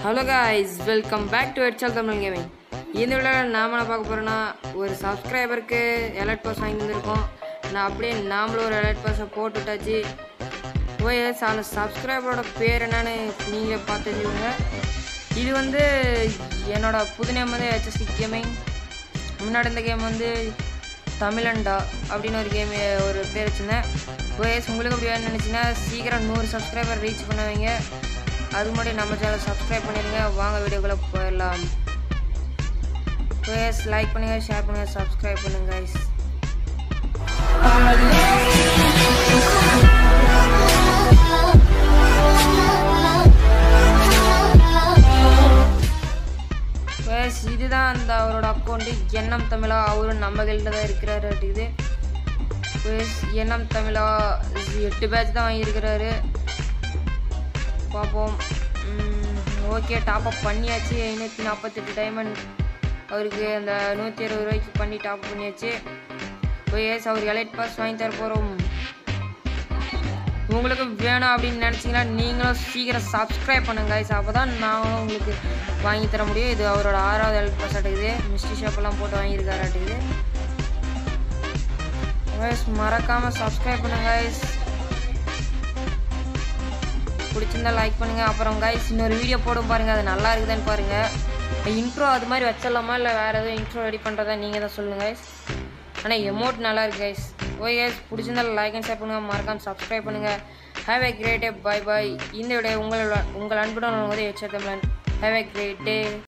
hello guys welcome back to ஹெட்சல் Tamil gaming இந்த வீடியோவில் நாம என்ன பார்க்க போகிறோன்னா ஒரு சப்ஸ்கிரைபருக்கு அலர்ட் பாஸ் வாங்கி வந்திருக்கோம் நான் அப்படியே நாமளும் ஒரு அலர்ட் பாஸை போட்டு விட்டாச்சு போய் அந்த சப்ஸ்கிரைபரோட பேர் என்னன்னு நீங்கள் பார்த்து தெரிஞ்சுக்கோங்க இது வந்து என்னோட புது நேம் வந்து ஹெச்எஸ்டி கேமிங் முன்னாடி இந்த கேம் வந்து தமிழண்டா அப்படின்னு ஒரு கேம் ஒரு பேர் வச்சுருந்தேன் ஓஎஸ் உங்களுக்கு அப்படி வேணும்னு நினச்சிங்கன்னா சீக்கிரம் நூறு சப்ஸ்கிரைபர் ரீச் பண்ணுவீங்க அது முன்னாடி நம்ம சேனல் சப்ஸ்கிரைப் பண்ணிடுங்க வாங்க வீடியோக்குள்ளே போயிடலாம் ஓஎஸ் லைக் பண்ணுங்கள் ஷேர் பண்ணுங்கள் சப்ஸ்கிரைப் பண்ணுங்க guys எஸ் இதுதான் அந்த அவரோட அக்கௌண்ட்டு எண்ணம் தமிழா அவரும் நம்ம கையில் தான் இருக்கிறாரு இது எஸ் எண்ணம் தமிழா எட்டு பேட்ச் தான் வாங்கியிருக்கிறாரு பார்ப்போம் ஓகே டாப் அப் பண்ணியாச்சு ஐநூற்றி நாற்பத்தெட்டு டைமண்ட் அவருக்கு அந்த நூற்றி இருபது ரூபாய்க்கு பண்ணி டாப் அப் பண்ணியாச்சு எஸ் அவர் எலைட் பாஸ் வாங்கி தர போகிறோம் உங்களுக்கு வேணும் அப்படின்னு நினச்சிங்கன்னா நீங்களும் சீக்கிரம் சப்ஸ்கிரைப் பண்ணுங்க guys அப்போ தான் நாங்களும் உங்களுக்கு வாங்கி தர முடியும் இது அவரோட ஆறாவது ஹெல்ப் பாஸ் ஆட்டுக்குது மிஸ்டி ஷாப்பெல்லாம் போட்டு வாங்கியிருக்காரு ஆட்டுக்குது guys மறக்காமல் சப்ஸ்கிரைப் பண்ணுங்க guys பிடிச்சிருந்தா லைக் பண்ணுங்கள் அப்புறம் guys இன்னொரு வீடியோ போடும் பாருங்கள் அது நல்லா இருக்குதான்னு பாருங்கள் இன்ட்ரோ அது மாதிரி வச்சிடலாமா இல்லை வேறு எதுவும் இன்ட்ரோ ரெடி பண்ணுறதா நீங்கள் தான் சொல்லுங்கள் guys ஆனால் எமௌண்ட் நல்லா இருக்கு கைஸ் ஓய் கைஸ் பிடிச்சிருந்தா லைக் அண்ட் ஷேர் பண்ணுங்கள் மறக்காம சப்ஸ்கிரைப் பண்ணுங்கள் have a great day bye bye இந்த விட உங்களோட உங்கள் அன்புடன் வந்து எச்ச தமிழன் ஹேவ் ஏ கிரேட் டே